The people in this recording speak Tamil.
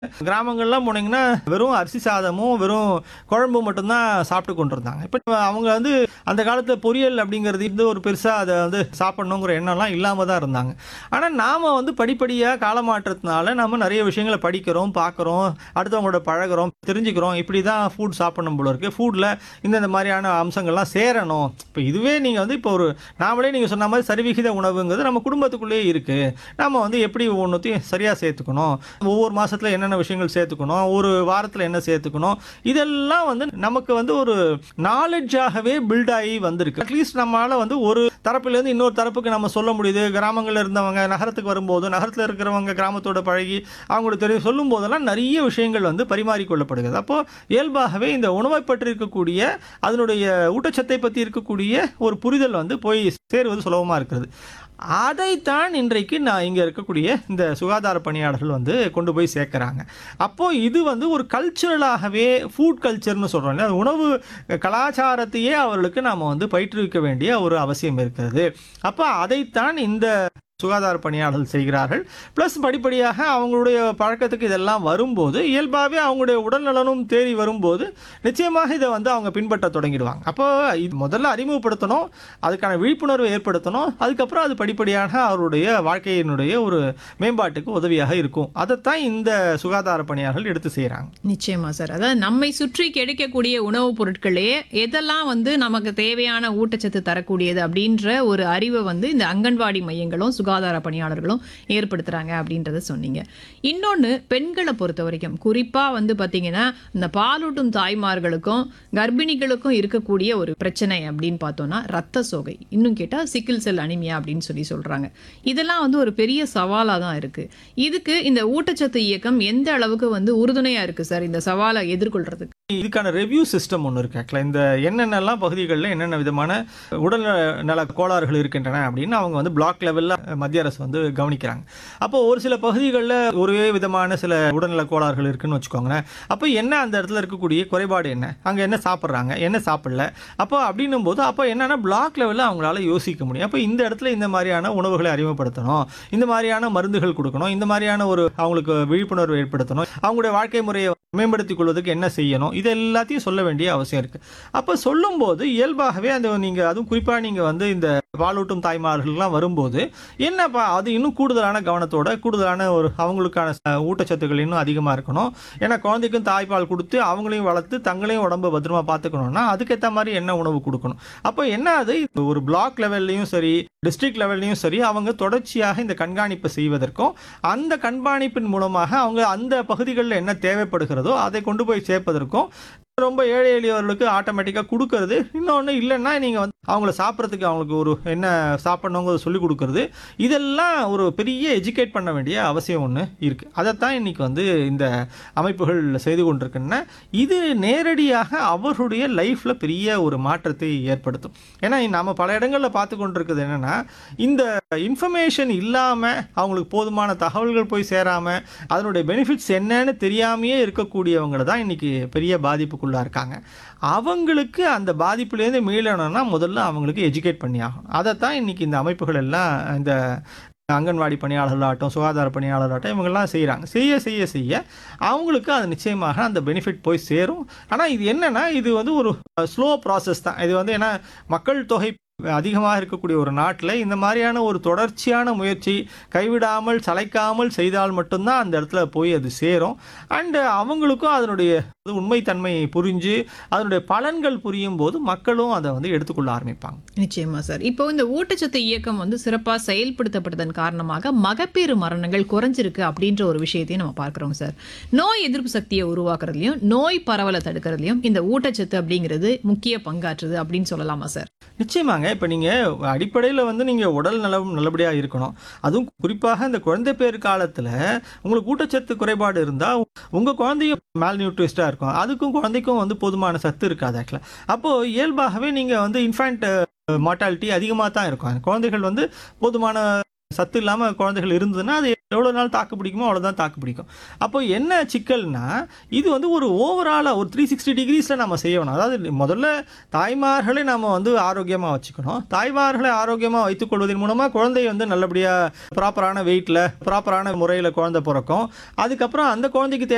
கிராமங்கள்லாம் போனீங்கன்னா வெறும் அரிசி சாதமும் வெறும் குழம்பு மட்டும்தான் சாப்பிட்டு கொண்டு இருந்தாங்க இப்போ அவங்க வந்து அந்த காலத்தில் பொரியல் அப்படிங்கிறது வந்து ஒரு பெருசாக அதை வந்து சாப்பிடணுங்கிற எண்ணம்லாம் இல்லாமல் தான் இருந்தாங்க ஆனால் நாம் வந்து படிப்படியாக காலமாற்றத்தினால நம்ம நிறைய விஷயங்களை படிக்கிறோம் பார்க்குறோம் அடுத்தவங்களோட பழகுறோம் தெரிஞ்சுக்கிறோம் இப்படி தான் ஃபுட் சாப்பிடணும் போல இருக்குது ஃபுட்டில் இந்தந்த மாதிரியான அம்சங்கள்லாம் சேரணும் இப்போ இதுவே நீங்கள் வந்து இப்போ ஒரு நாமளே நீங்கள் சொன்ன மாதிரி சரிவிகித உணவுங்கிறது நம்ம குடும்பத்துக்குள்ளேயே இருக்குது நம்ம வந்து எப்படி ஒவ்வொன்றத்தையும் சரியாக சேர்த்துக்கணும் ஒவ்வொரு மாதத்தில் என்னென்ன விஷயங்கள் சேர்த்துக்கணும் ஒரு வாரத்தில் என்ன சேர்த்துக்கணும் இதெல்லாம் வந்து நமக்கு வந்து ஒரு நாலேஜாகவே பில்ட் ஆகி வந்திருக்கு அட்லீஸ்ட் நம்மளால் வந்து ஒரு தரப்புலேருந்து இன்னொரு தரப்புக்கு நம்ம சொல்ல முடியுது கிராமங்களில் இருந்தவங்க நகரத்துக்கு வரும்போது நகரத்தில் இருக்கிறவங்க கிராமத்தோட பழகி அவங்களுக்கு தெரியும் சொல்லும் போதெல்லாம் நிறைய விஷயங்கள் வந்து பரிமாறிக்கொள்ளப்படுகிறது அப்போது இயல்பாகவே இந்த உணவை பற்றி இருக்கக்கூடிய அதனுடைய ஊட்டச்சத்தை பற்றி இருக்கக்கூடிய ஒரு புரிதல் வந்து போய் சேருவது சுலபமாக இருக்கிறது அதைத்தான் இன்றைக்கு நான் இங்கே இருக்கக்கூடிய இந்த சுகாதார பணியாளர்கள் வந்து கொண்டு போய் சேர்க்குறாங்க அப்போது இது வந்து ஒரு கல்ச்சுரலாகவே ஃபுட் கல்ச்சர்னு சொல்கிறோம் இல்லையா உணவு கலாச்சாரத்தையே அவர்களுக்கு நாம் வந்து பயிற்றுவிக்க வேண்டிய ஒரு அவசியம் இருக்கிறது அப்போ அதைத்தான் இந்த சுகாதார பணியாளர்கள் செய்கிறார்கள் ப்ளஸ் படிப்படியாக அவங்களுடைய பழக்கத்துக்கு இதெல்லாம் வரும்போது இயல்பாகவே அவங்களுடைய உடல்நலனும் தேறி வரும்போது நிச்சயமாக இதை வந்து அவங்க பின்பற்ற தொடங்கிடுவாங்க அப்போ இது முதல்ல அறிமுகப்படுத்தணும் அதுக்கான விழிப்புணர்வை ஏற்படுத்தணும் அதுக்கப்புறம் அது படிப்படியாக அவருடைய வாழ்க்கையினுடைய ஒரு மேம்பாட்டுக்கு உதவியாக இருக்கும் அதைத்தான் இந்த சுகாதார பணியாளர்கள் எடுத்து செய்கிறாங்க நிச்சயமா சார் அதாவது நம்மை சுற்றி கிடைக்கக்கூடிய உணவுப் பொருட்களே எதெல்லாம் வந்து நமக்கு தேவையான ஊட்டச்சத்து தரக்கூடியது அப்படின்ற ஒரு அறிவை வந்து இந்த அங்கன்வாடி மையங்களும் சுகாதார பணியாளர்களும் ஏற்படுத்துறாங்க அப்படின்றத சொன்னீங்க இன்னொன்று பெண்களை பொறுத்த வரைக்கும் குறிப்பா வந்து பாத்தீங்கன்னா இந்த பாலூட்டும் தாய்மார்களுக்கும் கர்ப்பிணிகளுக்கும் இருக்கக்கூடிய ஒரு பிரச்சனை அப்படின்னு பார்த்தோம்னா ரத்த சோகை இன்னும் கேட்டால் சிக்கிள் செல் அனிமியா அப்படின்னு சொல்லி சொல்றாங்க இதெல்லாம் வந்து ஒரு பெரிய சவாலாக தான் இருக்கு இதுக்கு இந்த ஊட்டச்சத்து இயக்கம் எந்த அளவுக்கு வந்து உறுதுணையா இருக்கு சார் இந்த சவாலை எதிர்கொள்றதுக்கு இதுக்கான ரெவ்யூ சிஸ்டம் ஒன்று இருக்கு ஆக்சுவலாக இந்த என்னென்னலாம் பகுதிகளில் என்னென்ன விதமான உடல் நல கோளாறுகள் இருக்கின்றன அப்படின்னு அவங்க வந்து பிளாக் லெவலில் மத்திய அரசு வந்து கவனிக்கிறாங்க அப்போ ஒரு சில பகுதிகளில் ஒரே விதமான சில உடல்நல கோளாறுகள் இருக்குன்னு வச்சுக்கோங்களேன் அப்போ என்ன அந்த இடத்துல இருக்கக்கூடிய குறைபாடு என்ன அங்கே என்ன சாப்பிட்றாங்க என்ன சாப்பிடல அப்போ அப்படின்னும் போது அப்போ என்னன்னா பிளாக் லெவலில் அவங்களால யோசிக்க முடியும் அப்போ இந்த இடத்துல இந்த மாதிரியான உணவுகளை அறிமுகப்படுத்தணும் இந்த மாதிரியான மருந்துகள் கொடுக்கணும் இந்த மாதிரியான ஒரு அவங்களுக்கு விழிப்புணர்வு ஏற்படுத்தணும் அவங்களுடைய வாழ்க்கை முறையை மேம்படுத்திக் கொள்வதற்கு என்ன செய்யணும் இது எல்லாத்தையும் சொல்ல வேண்டிய அவசியம் இருக்கு அப்போ சொல்லும்போது இயல்பாகவே அந்த நீங்கள் அதுவும் குறிப்பாக நீங்கள் வந்து இந்த பாலூட்டும் தாய்மார்கள்லாம் வரும்போது என்னப்பா அது இன்னும் கூடுதலான கவனத்தோட கூடுதலான ஒரு அவங்களுக்கான ச- ஊட்டச்சத்துக்கள் இன்னும் அதிகமாக இருக்கணும் ஏன்னா குழந்தைக்கும் தாய்ப்பால் கொடுத்து அவங்களையும் வளர்த்து தங்களையும் உடம்பு பத்திரமா பார்த்துக்கணும்னா அதுக்கேற்ற மாதிரி என்ன உணவு கொடுக்கணும் அப்போ என்ன அது இது ஒரு பிளாக் லெவல்லையும் சரி டிஸ்ட்ரிக்ட் லெவல்லையும் சரி அவங்க தொடர்ச்சியாக இந்த கண்காணிப்பை செய்வதற்கும் அந்த கண்காணிப்பின் மூலமாக அவங்க அந்த பகுதிகளில் என்ன தேவைப்படுகிறதோ அதை கொண்டு போய் சேர்ப்பதற்கும் ரொம்ப ஏழை எளியவர்களுக்கு ஆட்டோமேட்டிக்காக கொடுக்கறது இன்னொன்று இல்லைன்னா நீங்கள் வந்து அவங்கள சாப்பிட்றதுக்கு அவங்களுக்கு ஒரு என்ன சாப்பிடணுங்கிறத சொல்லி கொடுக்கறது இதெல்லாம் ஒரு பெரிய எஜுகேட் பண்ண வேண்டிய அவசியம் ஒன்று இருக்குது அதைத்தான் இன்னைக்கு வந்து இந்த அமைப்புகள் செய்து கொண்டிருக்குன்னா இது நேரடியாக அவர்களுடைய லைஃப்பில் பெரிய ஒரு மாற்றத்தை ஏற்படுத்தும் ஏன்னா நம்ம பல இடங்களில் பார்த்து கொண்டிருக்கிறது என்னென்னா இந்த இன்ஃபர்மேஷன் இல்லாமல் அவங்களுக்கு போதுமான தகவல்கள் போய் சேராமல் அதனுடைய பெனிஃபிட்ஸ் என்னன்னு தெரியாமையே இருக்கக்கூடியவங்க தான் இன்னைக்கு பெரிய பாதிப்புக்குள்ளா இருக்காங்க அவங்களுக்கு அந்த பாதிப்புலேருந்து மீளணும்னா முதல்ல அவங்களுக்கு எஜுகேட் பண்ணி ஆகணும் அதைத்தான் இன்னைக்கு இந்த அமைப்புகள் எல்லாம் இந்த அங்கன்வாடி பணியாளர்களாகட்டும் சுகாதார பணியாளராகட்டும் இவங்கெல்லாம் செய்கிறாங்க செய்ய செய்ய செய்ய அவங்களுக்கு அது நிச்சயமாக அந்த பெனிஃபிட் போய் சேரும் ஆனால் இது என்னன்னா இது வந்து ஒரு ஸ்லோ ப்ராசஸ் தான் இது வந்து ஏன்னா மக்கள் தொகை அதிகமாக இருக்கக்கூடிய ஒரு நாட்டில் இந்த மாதிரியான ஒரு தொடர்ச்சியான முயற்சி கைவிடாமல் சளைக்காமல் செய்தால் மட்டும்தான் அந்த இடத்துல போய் அது சேரும் அண்டு அவங்களுக்கும் அதனுடைய உண்மைத்தன்மையை புரிஞ்சு அதனுடைய பலன்கள் புரியும் போது மக்களும் அதை வந்து எடுத்துக்கொள்ள ஆரம்பிப்பாங்க நிச்சயமா சார் இப்போ இந்த ஊட்டச்சத்து இயக்கம் வந்து சிறப்பா செயல்படுத்தப்பட்டதன் காரணமாக மகப்பேறு மரணங்கள் குறைஞ்சிருக்கு அப்படின்ற ஒரு விஷயத்தையும் நம்ம பார்க்கிறோம் சார் நோய் எதிர்ப்பு சக்தியை உருவாக்குறதுலயும் நோய் பரவலை தடுக்கிறதுலயும் இந்த ஊட்டச்சத்து அப்படிங்கிறது முக்கிய பங்காற்றுது அப்படின்னு சொல்லலாமா சார் நிச்சயமாங்க இப்போ நீங்கள் அடிப்படையில் வந்து நீங்கள் உடல் நலம் நல்லபடியாக இருக்கணும் அதுவும் குறிப்பாக இந்த குழந்தை பேர் காலத்தில் உங்களுக்கு ஊட்டச்சத்து குறைபாடு இருந்தால் உங்கள் குழந்தையும் மேல் நியூட்ரிஸ்டாக இருக்கும் அதுக்கும் குழந்தைக்கும் வந்து போதுமான சத்து இருக்காது ஆக்சுவலாக அப்போது இயல்பாகவே நீங்கள் வந்து இன்ஃபேண்ட் மார்ட்டாலிட்டி அதிகமாக தான் இருக்கும் குழந்தைகள் வந்து போதுமான சத்து இல்லாமல் குழந்தைகள் இருந்ததுன்னா அது எவ்வளோ நாள் தாக்கு பிடிக்குமோ அவ்வளோதான் தாக்கு பிடிக்கும் அப்போ என்ன சிக்கல்னா இது வந்து ஒரு ஓவராலாக ஒரு த்ரீ சிக்ஸ்டி டிகிரிஸில் நம்ம செய்யணும் அதாவது முதல்ல தாய்மார்களை நம்ம வந்து ஆரோக்கியமாக வச்சுக்கணும் தாய்மார்களை ஆரோக்கியமாக வைத்துக்கொள்வதன் மூலமாக குழந்தை வந்து நல்லபடியாக ப்ராப்பரான வெயிட்டில் ப்ராப்பரான முறையில் குழந்தை பிறக்கும் அதுக்கப்புறம் அந்த குழந்தைக்கு தேவை